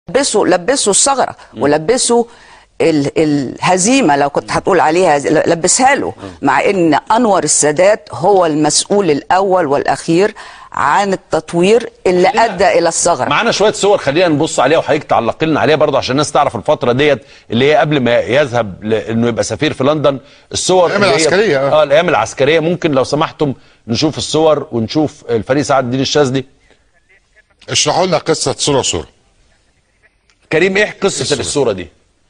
لبسوا لبسوا الثغره ولبسوا ال- الهزيمه لو كنت هتقول عليها هز- لبسها له مع ان انور السادات هو المسؤول الاول والاخير عن التطوير اللي خلينا- ادى الى الثغره معانا شويه صور خلينا نبص عليها وحضرتك تعلق لنا عليها برضه عشان الناس تعرف الفتره ديت اللي هي قبل ما يذهب ل- انه يبقى سفير في لندن الصور الأيام اللي هي- العسكرية، آه. اه الايام العسكريه ممكن لو سمحتم نشوف الصور ونشوف الفريق سعد الدين الشاذلي اشرحوا لنا قصه صوره صوره كريم ايه قصه الصوره دي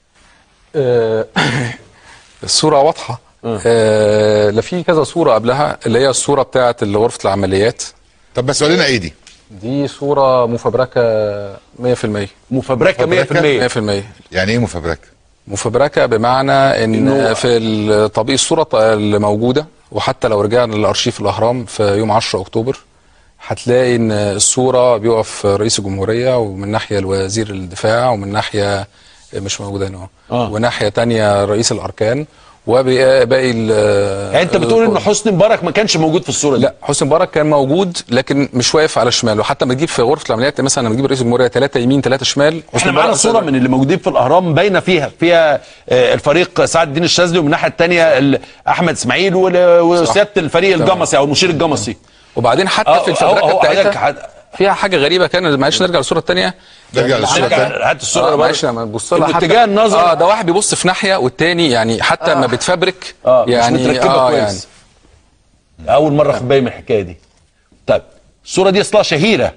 آه، الصورة واضحة آه، لا في كذا صورة قبلها اللي هي الصورة بتاعت غرفة العمليات طب بس قول لنا ايه دي دي صورة مفبركة 100% مفبركه 100% 100% يعني ايه مفبركه مفبركة بمعنى ان إنه- في التطبيق الصورة اللي موجودة وحتى لو رجعنا للارشيف الاهرام في يوم 10 اكتوبر هتلاقي ان الصورة بيقف رئيس الجمهورية ومن ناحية الوزير الدفاع ومن ناحية مش موجودة هنا آه. وناحية تانية رئيس الاركان وباقي ال- يعني انت بتقول ان حسني مبارك ما كانش موجود في الصوره دي لا حسني مبارك كان موجود لكن مش واقف على الشمال وحتى لما تجيب في غرفه العمليات مثلا لما تجيب رئيس الجمهوريه ثلاثه يمين ثلاثه شمال احنا حسني معانا مبارك صوره من اللي موجودين في الاهرام باينه فيها فيها آه، الفريق سعد الدين الشاذلي ومن الناحيه الثانيه ال- احمد اسماعيل وال- وسياده الفريق تمام. الجمصي او المشير الجمصي وبعدين حتى اه في اهو الفبركه اهو حضرتك بتاعتها حد- فيها حاجه غريبه كان معلش نرجع للصوره الثانيه نرجع للصوره الثانيه نرجع هات الصوره آه برضه. معلش لما تبص لها حتى- اتجاه النظر اه ده واحد بيبص في ناحيه والتاني يعني حتى لما بتفبرك اه يعني مش متركبه اه كويس يعني. اول مره اخد بالي من الحكايه دي طيب الصوره دي اصلها شهيره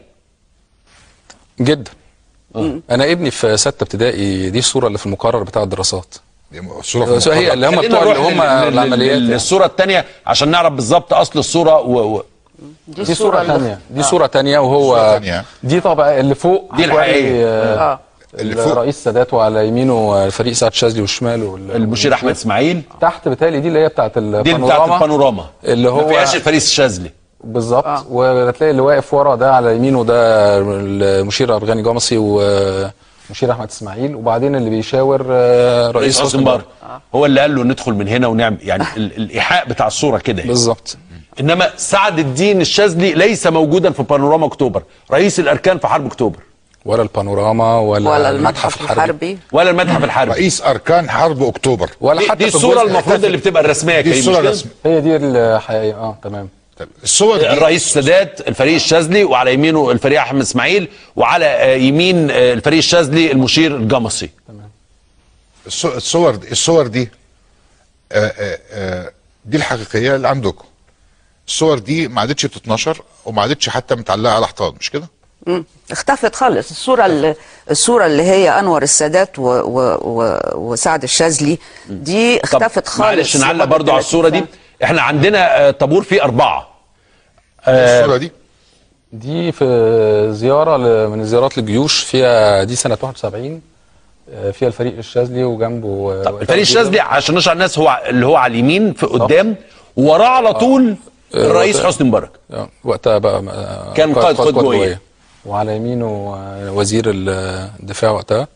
جدا انا ابني في سته ابتدائي دي الصوره اللي في المقرر بتاع الدراسات الصوره في بس هي المقرر. اللي هم خلينا بتوع اللي نروح هم لل- لل- العمليات لل- يعني. للصوره الثانيه عشان نعرف بالظبط اصل الصوره و... و... دي صورة اللي- تانية دي صورة تانية صورة وهو تانية. دي طبعا اللي فوق دي هتلاقي، الحقيقية. آه، اه اللي فوق. الرئيس سادات وعلى يمينه الفريق سعد شاذلي وشماله وال- المشير احمد اسماعيل تحت بتالي دي اللي هي بتاعت دي بتاعت البانوراما البانوراما اللي ما هو فيهاش الفريق الشاذلي بالظبط آه. وهتلاقي اللي واقف ورا ده على يمينه ده المشير ارغاني جمصي ومشير احمد اسماعيل وبعدين اللي بيشاور آه، رئيس حسني مبارك هو اللي قال له ندخل من هنا ونعمل يعني ال- الايحاء بتاع الصوره كده يعني. بالظبط انما سعد الدين الشاذلي ليس موجودا في بانوراما اكتوبر رئيس الاركان في حرب اكتوبر ولا البانوراما ولا, ولا المتحف المتحف الحربي الحربي ولا المتحف الحربي رئيس اركان حرب اكتوبر ولا دي, حتى دي في الصوره الجزء- المفروض اللي بتبقى الرسميه دي كريم، الصوره مش كده؟ الرسميه هي دي الحقيقيه اه تمام طب الصور دي الرئيس السادات الفريق الشاذلي وعلى يمينه الفريق احمد اسماعيل وعلى آه، يمين آه، الفريق الشاذلي المشير الجمصي الص- الصور دي الصور دي آه، آه، آه، دي الحقيقيه اللي عندكم الصور دي ما عادتش بتتنشر وما عادتش حتى متعلقه على حيطان مش كده؟ مم. اختفت خالص الصورة اللي الصورة اللي هي أنور السادات و و و وسعد الشاذلي دي طب اختفت خالص معلش نعلق لمدة برضو على 30 الصوره دي سنة. احنا عندنا آه، طابور فيه اربعه الصوره دي دي في زياره ل- من الزيارات للجيوش فيها دي سنه 71 آه، فيها الفريق الشاذلي وجنبه آه، طب وقتها الفريق وزير- الشاذلي عشان نشرح الناس هو اللي هو على اليمين في قدام وراه على طول الرئيس وقت- حسني مبارك آه، وقتها بقى آه، كان قائد قوات جوية. وعلى يمينه آه، وزير الدفاع وقتها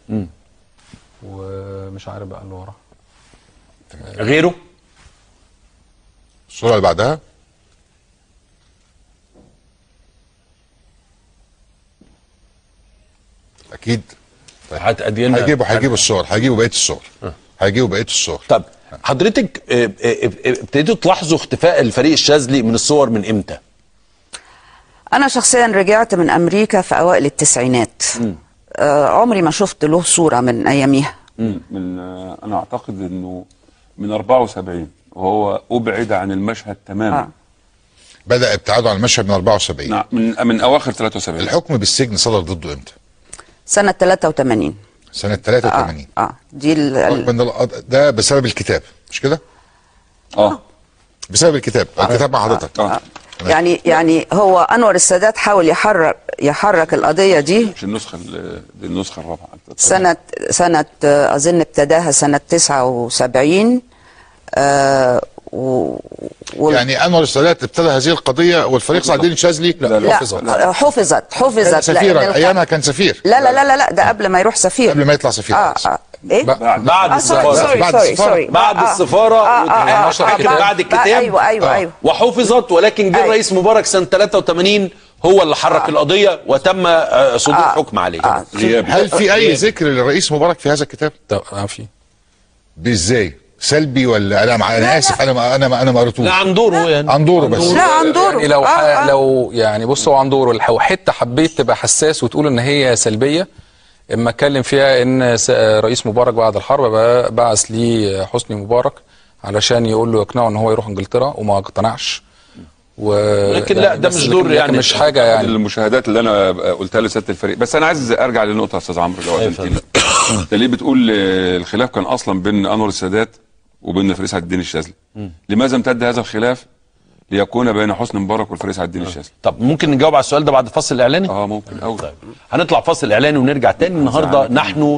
ومش عارف بقى اللي ورا غيره الصوره اللي بعدها اكيد هتأدينا هيجيبوا هيجيبوا الصور هيجيبوا بقيه الصور هيجيبوا بقيه الصور طب حضرتك آه، آه، آه، ابتديتوا تلاحظوا اختفاء الفريق الشاذلي من الصور من امتى؟ أنا شخصيا رجعت من أمريكا في أوائل التسعينات آه عمري ما شفت له صورة من أياميها من آه، انا اعتقد انه من 74 وهو ابعد عن المشهد تماما آه. بدا ابتعاده عن المشهد من 74 نعم من من اواخر 73 الحكم بالسجن صدر ضده امتى؟ سنة 83 سنه آه, 83 آه دي ال- ال- من القض- ده بسبب الكتاب مش كده؟ اه بسبب الكتاب الكتاب مع حضرتك اه يعني يعني هو أنور السادات حاول يحرك يحرك القضية دي مش النسخه ال- دي النسخه الرابعه سنة سنة آه، أظن ابتداها سنة 79 آه و و يعني انور السادات ابتدى هذه القضيه والفريق سعد الدين الشاذلي لا، لا. لا حفظت. آه، حفظت كان حفظت لأن سفيرا الق- ايامها كان سفير لا لا لا لا لا ده قبل ما يروح سفير قبل ما يطلع سفير اه اه ايه بعد بعد اه سوري السفاره سوري بعد سوري السفارة. سوري بعد آه، السفاره آه، آه، آه، واتحكم آه، بعد آه، الكتاب ايوه ايوه آه. ايوه وحفظت ولكن جه أيوة. الرئيس مبارك سنه 83 هو اللي حرك القضيه وتم آه، صدور آه. حكم عليه آه. غياب هل في اي ذكر للرئيس مبارك في هذا الكتاب؟ ده آه، في ازاي؟ سلبي ولا انا مع... انا اسف انا ما انا ما انا ما قريتوش لا عن دوره يعني عن دوره بس لا عن دوره يعني لو آه، ح... آه. لو يعني بص هو عن دوره لو حته حبيت تبقى حساس وتقول ان هي سلبيه اما اتكلم فيها ان س- رئيس مبارك بعد الحرب بقى- بعث ليه حسني مبارك علشان يقول له يقنعه ان هو يروح انجلترا وما اقتنعش و... لكن لا، ده بس مش لكن- دور لكن يعني. مش حاجه يعني يعني المشاهدات اللي انا قلتها لسياده الفريق بس انا عايز ارجع للنقطه يا استاذ عمرو لو اذنتني انت ليه بتقول آه، الخلاف كان اصلا بين انور السادات وبين الفريق سعد الدين الشاذلي لماذا امتد هذا الخلاف ليكون بين حسني مبارك والفريق سعد الدين الشاذلي طب ممكن نجاوب على السؤال ده بعد الفصل الاعلاني اه ممكن او هنطلع فاصل اعلاني ونرجع تاني النهارده نحن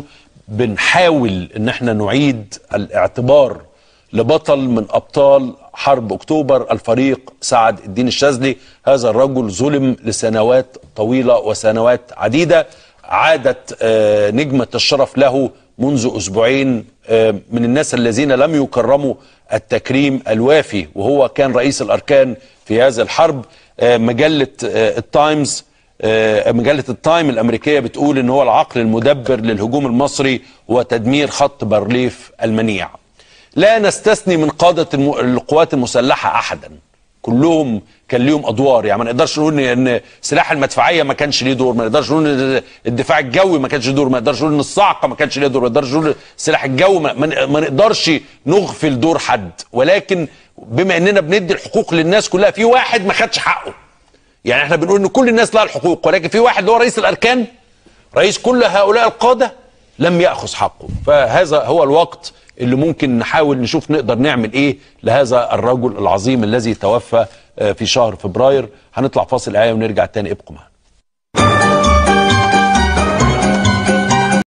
بنحاول ان احنا نعيد الاعتبار لبطل من ابطال حرب اكتوبر الفريق سعد الدين الشاذلي هذا الرجل ظلم لسنوات طويله وسنوات عديده عادت آه، نجمه الشرف له منذ اسبوعين آه، من الناس الذين لم يكرموا التكريم الوافي وهو كان رئيس الاركان في هذه الحرب آه، مجله آه، التايمز آه، مجلة التايم الأمريكية بتقول إن هو العقل المدبر للهجوم المصري وتدمير خط بارليف المنيع لا نستثني من قادة الم- القوات المسلحة أحدا كلهم كان ليهم ادوار يعني ما نقدرش نقول ان إن سلاح المدفعيه ما كانش ليه دور ما نقدرش نقول ان الدفاع الجوي ما كانش ليه دور ما نقدرش نقول ان الصاعقه ما كانش ليه دور ما نقدرش نقول السلاح الجوي ما, ما ما نقدرش نغفل دور حد ولكن بما اننا بندي الحقوق للناس كلها في واحد ما خدش حقه يعني احنا بنقول ان كل الناس لها الحقوق ولكن في واحد اللي هو رئيس الاركان رئيس كل هؤلاء القاده لم ياخذ حقه فهذا هو الوقت اللي ممكن نحاول نشوف نقدر نعمل ايه لهذا الرجل العظيم الذي توفى آه، في شهر فبراير هنطلع فاصل ايه ونرجع تاني ابقوا معنا